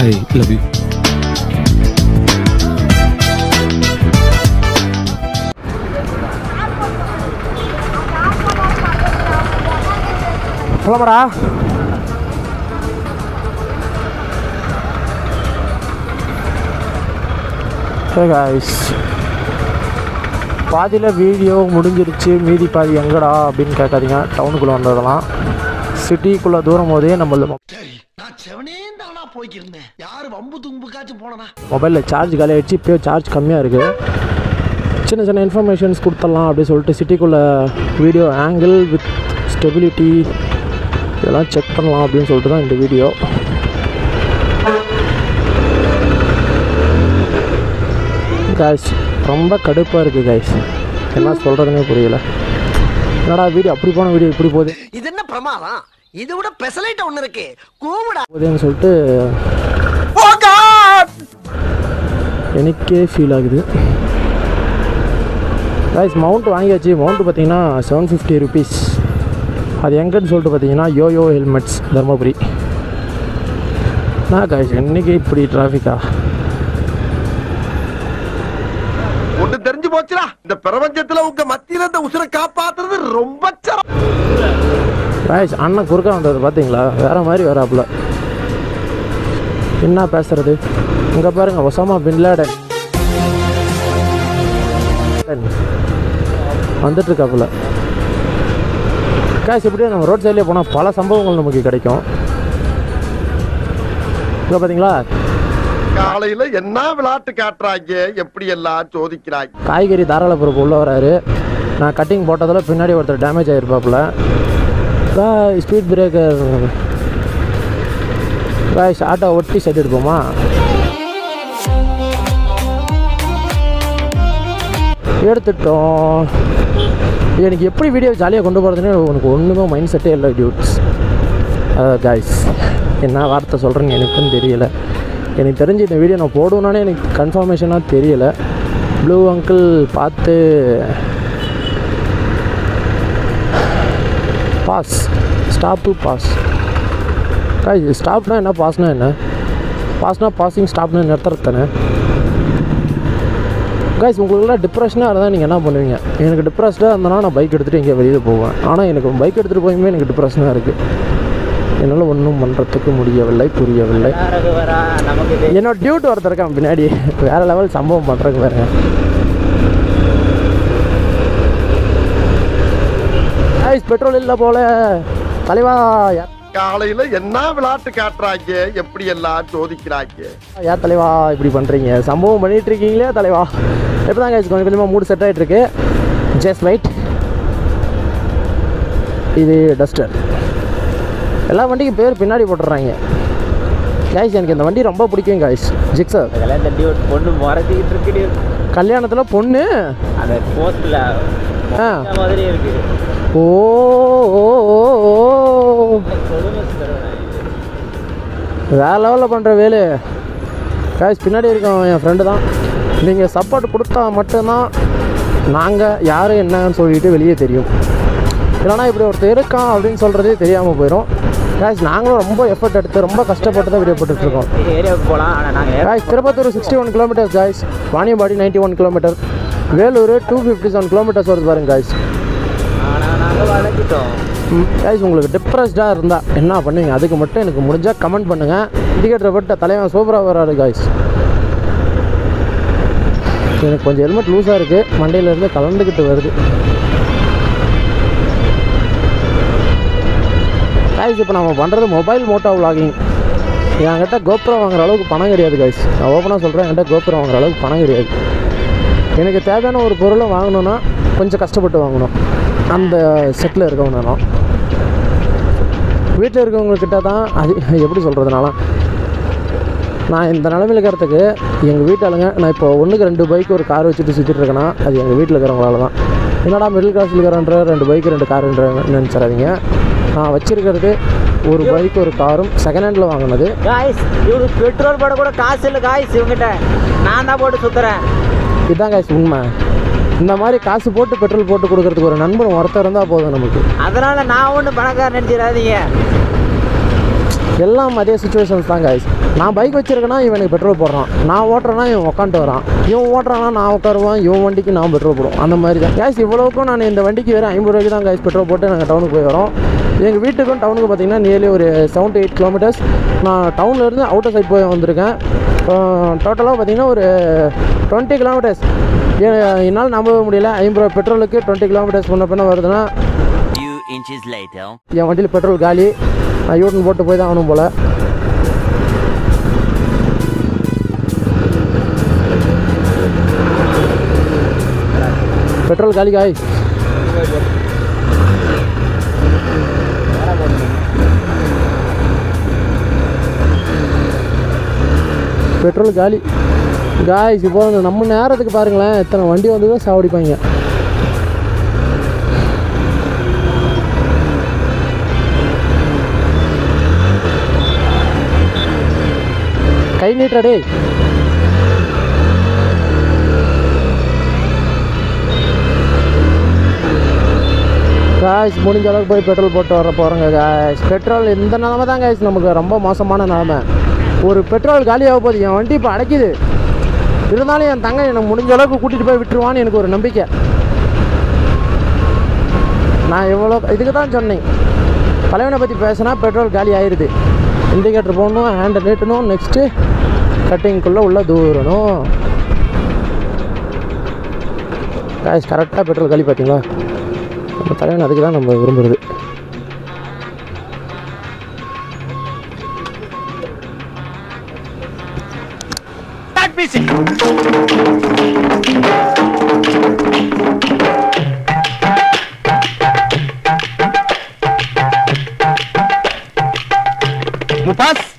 I love you கிளம்புடா hey guys பாதியில் video முடிஞ்சிருச்சு மீதி பாதி எங்கடா அப்படின்னு கேட்காதீங்க டவுனுக்குள்ளே வந்ததெல்லாம் சிட்டிக்குள்ளே தூரம் போதே நம்மள சரி நான் செவனேந்தானா போய்க்கிருந்தேன் யாரு வம்பு தும்புக்காச்சும் போனனா மொபைலில் சார்ஜ் காலி ஆயிடுச்சு இப்போயே சார்ஜ் கம்மியாக இருக்குது சின்ன சின்ன இன்ஃபர்மேஷன்ஸ் கொடுத்துடலாம் அப்படின்னு சொல்லிட்டு சிட்டிக்குள்ளே வீடியோ ஆங்கிள் வித் ஸ்டெபிலிட்டி இதெல்லாம் செக் பண்ணலாம் அப்படின்னு சொல்லிட்டு தான் இந்த வீடியோ காய்ஸ் ரொம்ப கடுப்பாக இருக்குது காய்ஸ் என்ன சொல்கிறதுனே புரியல என்னடா வீடியோ அப்படி போன வீடியோ இப்படி போகுது இது என்ன பிரமாதம் இதை விட பெசலைட் ஒண்ணு இருக்கு கூவிடா போகுதுன்னு சொல்லிட்டு எனக்கே ஃபீல் ஆகுது கைஸ் மவுண்ட் வாங்கியாச்சு மவுண்ட் பார்த்தீங்கன்னா செவன் ஃபிஃப்டி ருபீஸ் அது எங்கன்னு சொல்லிட்டு பார்த்தீங்கன்னா யோயோ ஹெல்மெட்ஸ் தருமபுரி நான் கைஸ் இன்னைக்கு இப்படி டிராஃபிக்கா ஒண்ணு தெரிஞ்சு போச்சுடா இந்த பிரபஞ்சத்துல உங்க மத்தியில இந்த உசுரை காப்பாத்துறது ரொம்ப சிரம் கைஸ் அண்ணன் குறுக்க வந்தது பார்த்தீங்களா வேற மாதிரி வராப்புல என்ன பேசுறது இங்கே பாருங்க ஒசாமா பின் லேடன் வந்துட்டு இருக்காப்புல காய்ஸ் இப்படியே நம்ம ரோட் சைட்லேயே போனால் பல சம்பவங்கள் நமக்கு கிடைக்கும் இங்கே பார்த்தீங்களா காலையில என்ன விளையாட்டு காட்டுறாங்க எப்படி எல்லாம் சோதிக்கிறாங்க காய்கறி தாராளபுரப்பு உள்ள வராரு நான் கட்டிங் போட்டதில் பின்னாடி ஒருத்தர் டேமேஜ் ஆகிருப்பாப்புல ஸ்பீட் பிரேக்கர் காய்ஸ் ஆட்டோ ஒட்டி செட் எடுப்போமா எடுத்துட்டோம் எனக்கு எப்படி வீடியோ ஜாலியாக கொண்டு போகிறதுன்னு உனக்கு ஒன்றுமே மைண்ட் செட்டே இல்லை டியூட்ஸ் காய்ஸ் என்ன வார்த்தை சொல்கிறேன்னு எனக்கும் தெரியல எனக்கு தெரிஞ்சு இந்த வீடியோ நான் போடுவேனானே எனக்கு கன்ஃபர்மேஷனாக தெரியல ப்ளூ அங்கிள் பார்த்து பாஸ் ஸ்டாப்பு பாஸ் காய் ஸ்டாப்னா என்ன பாஸ்னா என்ன பாஸ்னா பாசிங் ஸ்டாப்னு நிறுத்துறது தானே காய்ஸ் உங்களுக்குலாம் டிப்ரெஷனாக இருந்தால் நீங்கள் என்ன பண்ணுவீங்க எனக்கு டிப்ரெஸ்டாக இருந்தனா நான் பைக் எடுத்துகிட்டு எங்கேயா வெளியே போவேன் ஆனால் எனக்கு பைக் எடுத்துகிட்டு போயுமே எனக்கு டிப்ரெஷனாக இருக்குது என்னால் ஒன்றும் பண்ணுறதுக்கு முடியவில்லை புரியவில்லை என்னோட டியூட் ஒருத்தர் இருக்கான் பின்னாடி வேற லெவல் சம்பவம் பண்ணுறதுக்கு வேற ஐஸ் பெட்ரோல் இல்லை போல தலைவா யா- காலையில என்ன விளையாட்டு காட்டுறாங்க எப்படி எல்லாம் சோதிக்கிறாங்க யா தலைவா இப்படி பண்ணுறீங்க சம்பவம் பண்ணிட்டு இருக்கீங்களே தலைவா இப்போ தான் கொஞ்சம் கொஞ்சமாக மூடு செட் ஆகிட்டு இருக்கு ஜஸ்ட் ரைட் இது டஸ்டர் எல்லா வண்டிக்கும் பேர் பின்னாடி போட்டுடுறாங்க காய்ஸ் எனக்கு இந்த வண்டி ரொம்ப பிடிக்கும் காய்ஸ் ஜிக்ஸர் அதெல்லாம் தட்டி ஒரு பொண்ணு முறைச்சிக்கிட்டு இருக்குது கல்யாணத்தில் பொண்ணு அந்த போஸ்ட்ல ஆ மாதிரி இருக்கு ஓ ஓ, ஓ, ஓ. வேற லெவலில் பண்ணுற வேலு காய்ஸ் பின்னாடி இருக்கோம் என் ஃப்ரெண்டு தான் நீங்கள் சப்போர்ட் கொடுத்தா மட்டும்தான் நாங்கள் யார் என்னன்னு சொல்லிட்டு வெளியே தெரியும் இல்லைனா இப்படி ஒருத்தர் இருக்கான் அப்படின்னு சொல்கிறதே தெரியாமல் போயிடும் காய்ஸ் நாங்களும் ரொம்ப எஃபர்ட் எடுத்து ரொம்ப கஷ்டப்பட்டு தான் வீடியோ போட்டுட்ருக்கோம் ஏரியாவுக்கு போகலாம் ஆனால் நாங்கள் guys Tirupattur sixty one kilometers guys Vaniyambadi ninety one kilometer Vellore two fifty seven kilometers வருது பாருங்க காய்ஸ் ஆனால் நாங்கள் வளர்ந்துட்டோம் கைஸ் உங்களுக்கு டிப்ரெஸ்டாக இருந்தால் என்ன பண்ணுவீங்க அதுக்கு மட்டும் எனக்கு முடிஞ்சால் கமெண்ட் பண்ணுங்கள் இண்டிகேட்டரை போட்டு தலைவன் சூப்பராக வராரு காய்ஸ் எனக்கு கொஞ்சம் ஹெல்மெட் லூஸாக இருக்குது மண்டையிலேருந்து கலந்துக்கிட்டு வருது காய்ஸ் இப்போ நம்ம பண்ணுறது மொபைல் மோட்டோ vlogging என்கிட்ட கோப்ரோ வாங்குற அளவுக்கு பணம் கிடையாது காய்ஸ் நான் ஓப்பனாக சொல்கிறேன் என்கிட்ட கோப்ரோ வாங்குற அளவுக்கு பணம் கிடையாது எனக்கு தேவையான ஒரு பொருளை வாங்கணுன்னா கொஞ்சம் கஷ்டப்பட்டு வாங்கணும் அந்த செட்டில் இருக்கவங்க நான் வீட்டில் இருக்கவங்கக்கிட்ட தான் அது எப்படி சொல்கிறதுனால நான் இந்த நிலமையில இருக்கிறதுக்கு எங்கள் வீட்டாளுங்க நான் இப்போ ஒன்றுக்கு ரெண்டு பைக் ஒரு கார் வச்சுட்டு சுற்றிட்டு இருக்கேன்னா அது எங்கள் வீட்டில் இருக்கிறவங்களால தான் என்னடா மிடில் கிளாஸில் இருக்கிறன்ற ரெண்டு பைக் ரெண்டு காருன்ற நினச்சிடாதீங்க நான் வச்சிருக்கிறது ஒரு பைக் ஒரு காரும் செகண்ட் ஹேண்டில் வாங்கினது காய்ஸ் இவருக்கு பெட்ரோல் போட கூட காசு இல்லை காய்ஸ் இவங்கிட்ட நான் தான் போட்டு சுற்றுறேன் இதுதான் காய்ச்சி உண்மை இந்த மாதிரி காசு போட்டு பெட்ரோல் போட்டு கொடுக்கறதுக்கு ஒரு நண்பன் ஒருத்தர் இருந்தால் போதும் நமக்கு அதனால நான் ஒன்றும் பணக்காரன் நினச்சிடாதீங்க எல்லாம் அதே சுச்சுவேஷன்ஸ் தான் guys நான் பைக் வச்சிருக்கேன்னா இவன் எனக்கு பெட்ரோல் போடுறான் நான் ஓட்டுறேன்னா இவன் உட்காந்துட்டு வரான் இவன் ஓட்டுறானா நான் உட்காருவான் இவன் வண்டிக்கு நான் பெட்ரோல் போடுவோம் அந்த மாதிரி தான் கேஸ் இவ்வளோக்கும் நான் இந்த வண்டிக்கு வேறு ஐம்பது ரூபாய்க்கு தான் guys பெட்ரோல் போட்டு நாங்கள் டவுனுக்கு போய் வரோம் எங்கள் வீட்டுக்கும் டவுனுக்கு பார்த்தீங்கன்னா நியர்லி ஒரு செவன் டு எயிட் கிலோமீட்டர்ஸ் நான் டவுன்லேருந்து அவுட்டர் சைட் போய் வந்திருக்கேன் டோட்டலாக பார்த்தீங்கன்னா ஒரு டுவெண்ட்டி கிலோமீட்டர்ஸ் என்னால் நம்பவே முடியல ஐம்பது ரூபா பெட்ரோலுக்கு டுவெண்ட்டி கிலோமீட்டர்ஸ் முன்ன பின்ன வருதுன்னா Few inches later. என் வண்டியில் பெட்ரோல் காலி நான் யூட்டன் போட்டு போய் தான் ஆகணும் போல் பெட்ரோல் காலி காய் பெட்ரோல் காலி காய்ஸ் இப்போ வந்து நம்ம நேரத்துக்கு பாருங்களேன் எத்தனை வண்டி வந்து தான் சாவடிப்பாங்க கை நீட்டுறா டேய் காய்ஸ் முடிஞ்ச அளவுக்கு போய் பெட்ரோல் போட்டு வர போகிறோங்க காய்ஸ் பெட்ரோல் இந்த நிலமை தான் காய்ஸ் நமக்கு ரொம்ப மோசமான நிலமை ஒரு பெட்ரோல் காலியாக போகுது என் வண்டி இப்போ அடைக்குது இருந்தாலும் என் தங்க எனக்கு முடிஞ்ச அளவுக்கு கூட்டிகிட்டு போய் விட்டுருவான்னு எனக்கு ஒரு நம்பிக்கை நான் எவ்வளோ இதுக்கு தான் சொன்னேன் தலைவனை பற்றி பேசினா பெட்ரோல் காலி ஆயிடுது இண்டிகேட்டர் போடணும் ஹேண்டை நீட்டணும் நெக்ஸ்ட்டு கட்டிங்குள்ளே உள்ள தூரணும் காய்ஸ் கரெக்டாக பெட்ரோல் காலி பார்த்தீங்களா நம்ம தலைவன் அதுக்கு தான் நம்ம விரும்புகிறது முபாஸ்